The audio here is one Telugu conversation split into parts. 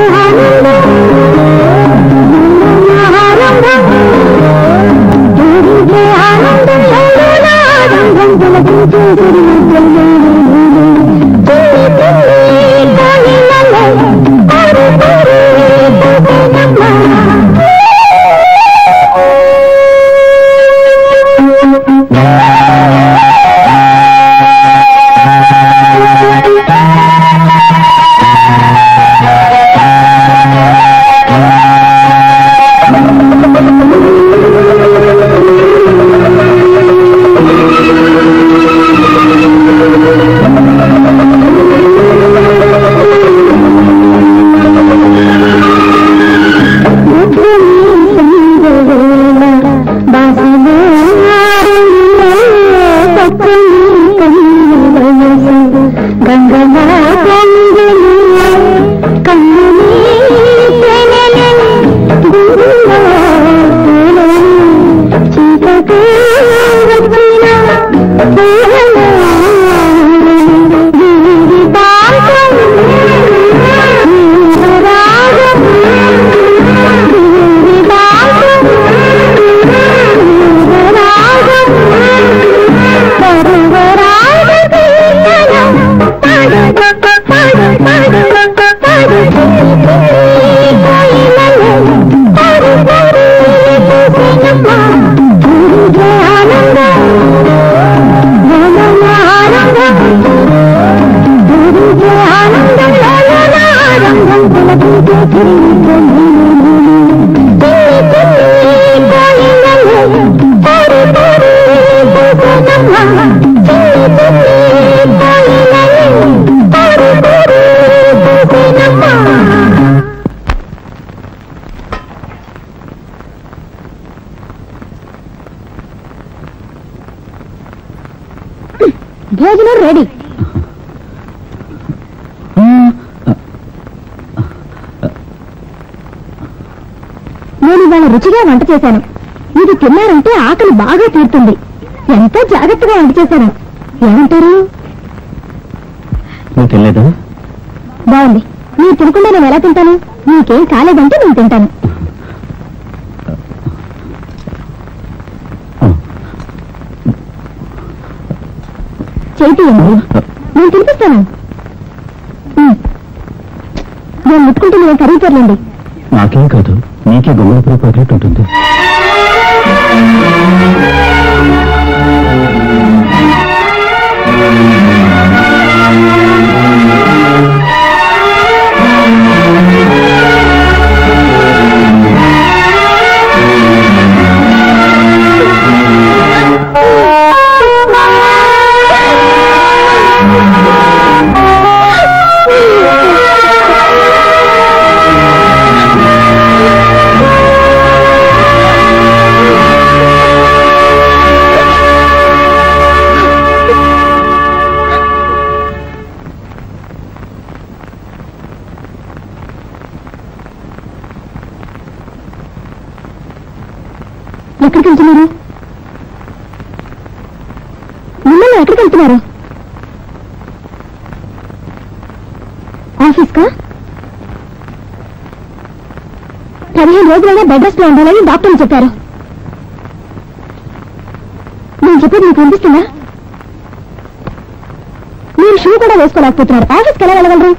భోజనం రెడీ నేను ఇవాళ రుచిగా వంట చేశాను ఇది తిన్నారంటే ఆకలి బాగా తీరుతుంది ఎంత జాగ్రత్తగా వంట చేశాను ఏమంటారు నువ్వు తినలేదు బాగుంది మీరు తినకుండా నేను ఎలా తింటాను మీకేం కాలేదంటే నేను తింటాను చేతి నేను తినిపిస్తాను ఉమ్. నేను ముట్టుకుంటే నేను కరిగిపోర్లేండి నాకేం కాదు నీకే గుమ్మడి పగినట్టు ఉంటుంది ఎక్కడికి వెళ్తున్నారు మిమ్మల్ని ఎక్కడికి వెళ్తున్నారు ఆఫీస్ కా పదిహేను రోజులైనా బెడ్ రెస్ట్ లో ఉండాలని డాక్టర్లు చెప్పారు నేను చెప్పేది మీకు అనిపిస్తుందా మీరు షూ కూడా వేసుకోలేకపోతున్నారు ఆఫీస్కి ఎలా వెళ్ళగలరు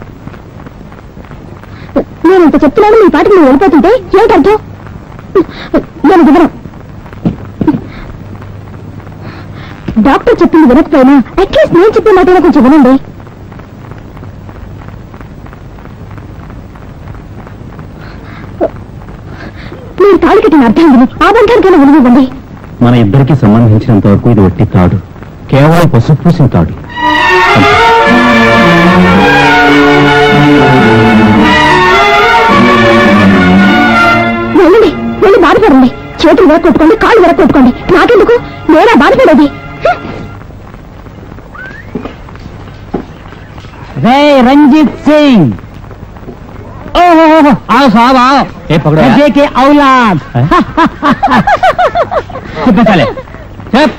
నేను ఇంత చెప్తున్నాను మీ పాటికి మీరు వెళ్ళిపోతుంటే ఏమిటి అర్థం నేను దిగను డాక్టర్ చెప్పింది వినకపోయినా అట్లీస్ట్ నేను చెప్పే మాట కొంచెం వినండి మీరు తాళి కట్టిన అర్థం విని ఆ బంధానికైనా విలువివ్వండి మన ఇద్దరికి సంబంధించినంత వరకు ఇది వట్టి తాడు కేవలం పసుపు పూసిన తాడు వెళ్ళండి వెళ్ళి బాధపడండి చేతులు వెనక కొట్టుకోండి కాళ్ళు వెనక కొట్టుకోండి నాకెందుకు నేనా బాధపడేది రే రంజిత్ సింగ్ ఓహో आओ साहब आओ ఏ పकड़ो यार। रजे के औलाद చెప్పాలి చెప్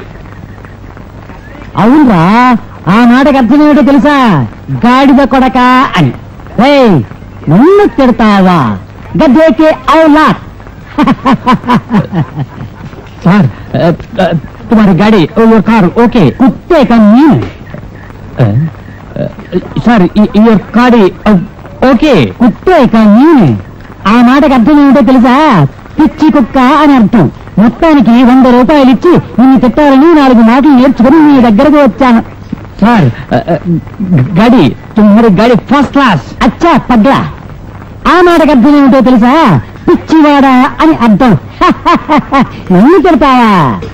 అవునరా ఆ నాటకి అర్థం ఏమిటో తెలుసా గాడిద కొడక అని రే నన్ను తిడతావా గద్దేకే ఔలాట్ సార్ तुम्हारी गाड़ी और कार ओके कुत्ते का मीन సార్ యువర్ కాడి ఓకే కుత్తే కా మీన్ ఆ మాటకు అర్థం ఏమిటో తెలుసా పిచ్చి కుక్క అని అర్థం మొత్తానికి వంద రూపాయలు ఇచ్చి నిన్ను తిట్టాలని నాలుగు మాటలు నేర్చుకుని నీ దగ్గరకు వచ్చాను సార్ గాడి తుమ్మారి గాడి ఫస్ట్ క్లాస్ అచ్చా పగ్లా ఆ మాటకు అర్థం ఏమిటో తెలుసా పిచ్చివాడా అని అర్థం నన్ను తిడతావా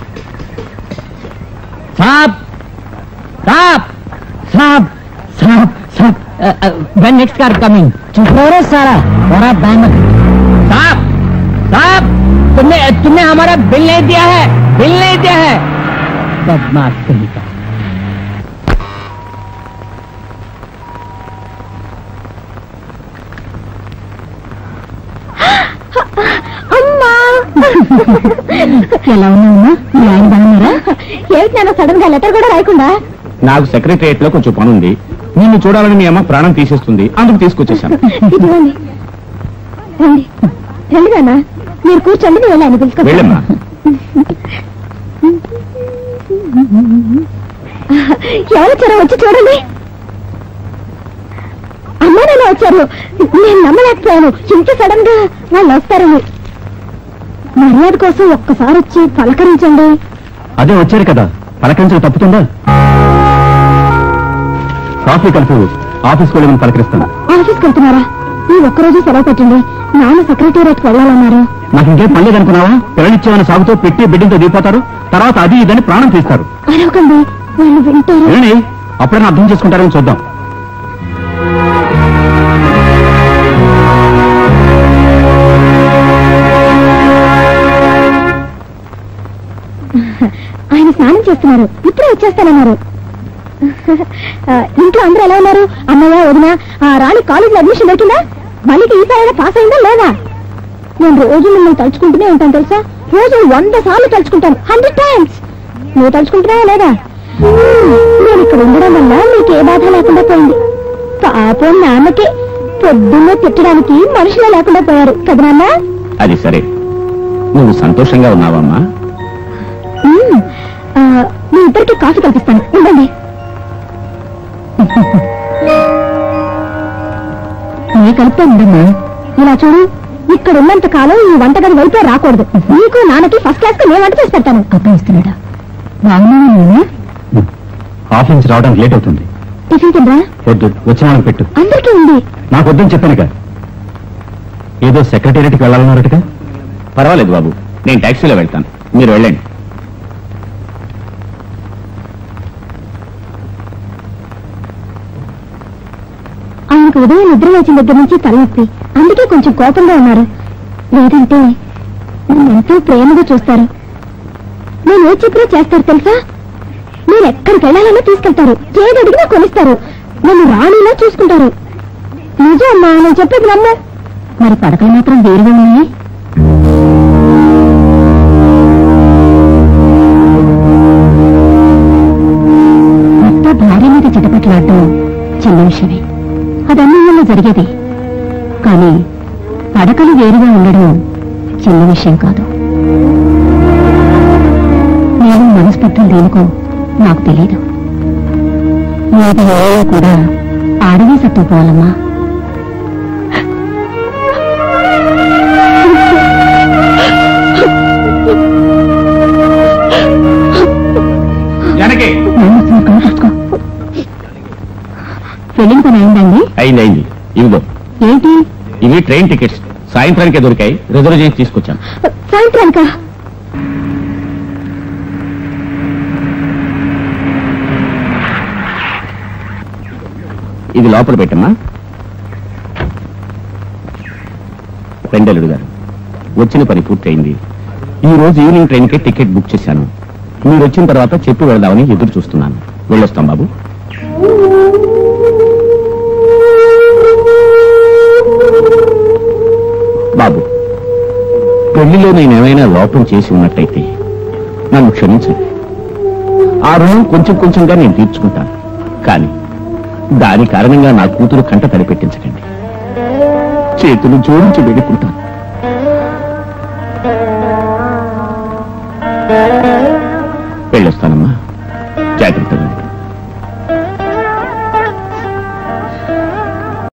సాప్ సాప్ సాప్ సాప్ సాప్ when next car coming चुप रहो रे सारा बड़ा बैंड साहब साहब तुमने तुमने हमारा बिल नहीं दिया है बिल नहीं दिया है बदमाश कहीं का అమ్మా ఎలా ఉన్నావమ్మా మీ ఆయన బాగున్నారా ఏమిటి నాన్న సడన్ గా లెటర్ కూడా రాయకుండా నాకు సెక్రటరియట్ లో కొంచెం పని ఉంది నిన్ను చూడాలని మీ అమ్మ ప్రాణం తీసేస్తుంది అందుకు తీసుకొచ్చేసాను ఇదిగోండి రండి రండి నాన్న మీరు కూర్చోండి నేను వెళ్ళాను వెళ్ళమ్మా ఎవరు వచ్చారో వచ్చి చూడండి అమ్మా నాన్న వచ్చారు నేను నమ్మలేకపోయాను ఇంత సడన్ గా వాళ్ళు వస్తారని మర్యాద కోసం ఒక్కసారి వచ్చి పలకరించండి అదే వచ్చారు కదా పలకరించడం తప్పుతుందా కాఫీ కలిపి ఆఫీస్కి వెళ్ళి నేను పలకరిస్తాను ఆఫీస్కి వెళ్తున్నారా ఈ ఒక్కరోజు సెలవు పెట్టండి నాన్న సెక్రటేరియట్కి వెళ్ళాలన్నారు నాకు ఇంకేం పని లేదనుకున్నావా పిల్లనిచ్చేవని సాగుతూ పెట్టి బిడ్డతో దిగిపోతారు తర్వాత అది ఇదని ప్రాణం తీస్తారు అరవకండి వాళ్ళు వింటారు ఏమి అప్పుడైనా అర్థం చేసుకుంటారని చూద్దాం ఆయన స్నానం చేస్తున్నారు ఇప్పుడే వచ్చేస్తానన్నారు ఆ, ఇంట్లో అందరూ ఎలా ఉన్నారు అమ్మయ్య వదిన ఆ రాణి కాలేజీలో అడ్మిషన్ దొరికిందా మళ్ళీ ఈసారి పాస్ అయిందా లేదా నేను రోజు మిమ్మల్ని తలుచుకుంటూనే ఉంటాను తెలుసా రోజు వంద సార్లు తలుచుకుంటాను హండ్రెడ్ టైమ్స్ నువ్వు తలుచుకుంటున్నావా లేదా నేను ఇక్కడ ఉండడం వల్ల మీకు ఏ బాధ లేకుండా పోయింది పాపం నాన్నకి పొద్దున్నే తిట్టడానికి మనుషులే లేకుండా పోయారు కదా నాన్న అది సరే నువ్వు సంతోషంగా ఉన్నావమ్మా మ్మ్. ఆ, మీ ఇద్దరికి కాఫీ కల్పిస్తాను ఉండండి నీ కలిపే ఉండమ్మా ఇలా చూడు ఇక్కడ ఉన్నంత కాలం ఈ వంటగది వైపే రాకూడదు నీకు నాన్నకి ఫస్ట్ క్లాస్ గా నేను వంట చేసి పెడతాను అబ్బాయి ఇస్తున్నాడా బాగున్నావా నేను ఆఫీస్ నుంచి రావడానికి లేట్ అవుతుంది టిఫిన్ తిందా వద్దు వచ్చిన వాళ్ళకి పెట్టు అందరికీ ఉంది నాకు వద్దని చెప్పానుగా ఏదో సెక్రటేరియట్కి వెళ్ళాలన్నారటగా పర్వాలేదు బాబు నేను టాక్సీలో వెళ్తాను మీరు వెళ్ళండి ఆయనకు ఉదయం నిద్ర లేచిన దగ్గర నుంచి తలనొప్పి అందుకే కొంచెం కోపంగా ఉన్నారు లేదంటే నన్ను ఎంతో ప్రేమగా చూస్తారు నేను ఏ చెప్పినా చేస్తారు తెలుసా నేను ఎక్కడికి వెళ్ళాలన్నా తీసుకెళ్తారు ఏది అడిగినా కొనిస్తారు నన్ను రాణిలా చూసుకుంటారు నిజం అమ్మా నేను చెప్పేది నమ్మ మరి పడకలు మాత్రం వేరుగా ఉన్నాయి భర్త భార్య మీద చిటపట్లాడడం చిన్న విషయమే అది అన్నిళ్ళలో జరిగేది కానీ పడకలు వేరుగా ఉండడం చిన్న విషయం కాదు నేను మనస్పర్ధం దేనికో నాకు తెలియదు ఏది ఏదో కూడా ఆడవే సత్తుపోవాలమ్మా వెనకే నన్ను అసలు కనిపించుకో పెళ్ళిన పని అయిందండి అయింది అయింది ఇవిగో ఏంటి ఇవి ట్రైన్ టికెట్స్ సాయంత్రానికే దొరికాయి రిజర్వ్ చేసి తీసుకొచ్చాను సాయంత్రానికా ఇది లోపల పెట్టమ్మా రెండెలుడు గారు వచ్చిన పని పూర్తయింది ఈ రోజు ఈవినింగ్ ట్రైన్ కి టికెట్ బుక్ చేశాను మీరు వచ్చిన తర్వాత చెప్పి వెళదామని ఎదురు చూస్తున్నాను వెళ్ళొస్తాం బాబు బాబు పెళ్లిలో నేనేమైనా లోపం చేసి ఉన్నట్టయితే నన్ను క్షమించండి ఆ రుణం కొంచెం కొంచెంగా నేను తీర్చుకుంటాను కానీ దాని కారణంగా నా కూతురు కంట తడిపెట్టించకండి చేతులు జోడించి వేడుకుంటాను వెళ్ళొస్తానమ్మా జాగ్రత్తగా